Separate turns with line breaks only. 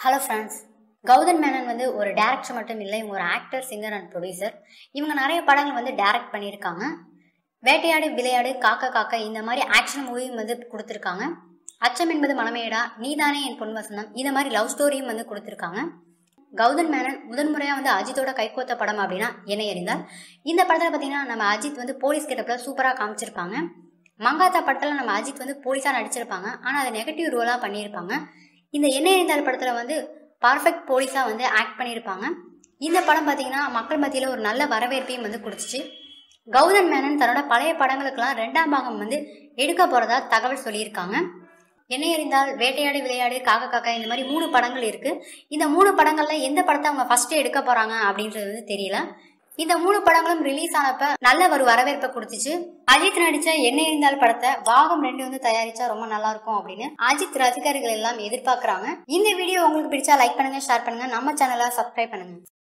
hello friends Gautham Menon வந்து ஒரு director மட்டும் இல்லை இவங்க ஒரு ஆக்டர் சிங்கர் அண்ட் ப்ரொடியூசர் இவங்க நிறைய படங்கள் வந்து டைரக்ட் பண்ணியிருக்காங்க வேட்டையாடு விளையாடு காக்க காக்க இந்த மாதிரி ஆக்ஷன் மூவியும் வந்து கொடுத்துருக்காங்க அச்சம் என்பது மனமேடா நீதானே என் பொன் வசந்தம் இந்த மாதிரி லவ் ஸ்டோரியும் வந்து கொடுத்துருக்காங்க கௌதம் மேனன் முதன்முறையாக வந்து அஜித்தோட கைகோத்த படம் அப்படின்னா என்ன எறிந்தால் இந்த படத்தில் பார்த்தீங்கன்னா நம்ம அஜித் வந்து போலீஸ் கெட்டப்பில் சூப்பராக காமிச்சிருப்பாங்க மங்காத்தா படத்தில் நம்ம அஜித் வந்து போலீஸாக நடிச்சிருப்பாங்க ஆனால் அதை நெகட்டிவ் ரோலாக பண்ணியிருப்பாங்க இந்த என்ன எறிந்தால் படத்தில் வந்து பர்ஃபெக்ட் போலீஸாக வந்து ஆக்ட் பண்ணியிருப்பாங்க இந்த படம் பார்த்தீங்கன்னா மக்கள் மத்தியில் ஒரு நல்ல வரவேற்பையும் வந்து கொடுத்துச்சு கௌதம் மேனன் தன்னோட பழைய படங்களுக்கெல்லாம் ரெண்டாம் பாகம் வந்து எடுக்க போகிறதா தகவல் சொல்லியிருக்காங்க என்ன எறிந்தால் வேட்டையாடு விளையாடு காக்க காக்கா இந்த மாதிரி மூணு படங்கள் இருக்கு இந்த மூணு படங்கள்ல எந்த படத்தை அவங்க ஃபர்ஸ்ட் எடுக்க போறாங்க அப்படின்றது வந்து தெரியல இந்த மூணு படங்களும் ரிலீஸ் ஆனப்ப நல்ல ஒரு வரவேற்பை கொடுத்துச்சு அஜித் நடிச்ச என்ன எறிந்தால் படத்தை பாகம் ரெண்டு வந்து தயாரிச்சா ரொம்ப நல்லா இருக்கும் அப்படின்னு அஜித் ரசிகர்கள் எல்லாம் எதிர்பார்க்கறாங்க இந்த வீடியோ உங்களுக்கு பிடிச்சா லைக் பண்ணுங்க ஷேர் பண்ணுங்க நம்ம சேனலை சப்ஸ்கிரைப் பண்ணுங்க